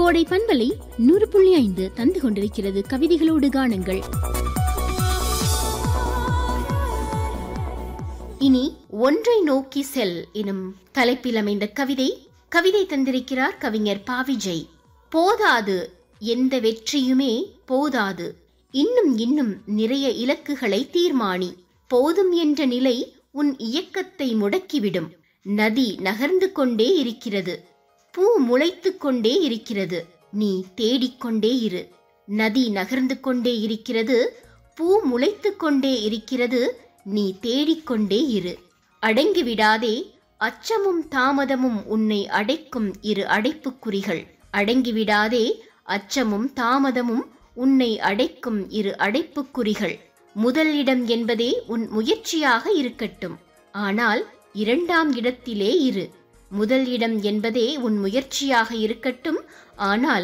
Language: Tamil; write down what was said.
கோடை பண்பலை நூறு புள்ளி ஐந்து தந்து கொண்டிருக்கிறது கவிதைகளோடு காணுங்கள் இனி ஒன்றை நோக்கி செல் எனும் தலைப்பில் அமைந்த கவிதை கவிதை தந்திருக்கிறார் கவிஞர் பாவிஜய் போதாது எந்த வெற்றியுமே போதாது இன்னும் இன்னும் நிறைய இலக்குகளை தீர்மானி போதும் என்ற நிலை உன் இயக்கத்தை முடக்கிவிடும் நதி நகர்ந்து கொண்டே இருக்கிறது பூ முளைத்துக் கொண்டே இருக்கிறது நீ தேடிக்கொண்டே இரு நதி நகர்ந்து கொண்டே இருக்கிறது பூ முளைத்துக் கொண்டே இருக்கிறது நீ தேடிக்கொண்டே இரு அடங்கி விடாதே அச்சமும் தாமதமும் உன்னை அடைக்கும் இரு அடைப்புக்குறிகள் அடங்கிவிடாதே அச்சமும் தாமதமும் உன்னை அடைக்கும் இரு அடைப்புக்குறிகள் முதல் இடம் என்பதே உன் முயற்சியாக இருக்கட்டும் ஆனால் இரண்டாம் இடத்திலே இரு முதல் இடம் என்பதே உன் முயற்சியாக இருக்கட்டும் ஆனால்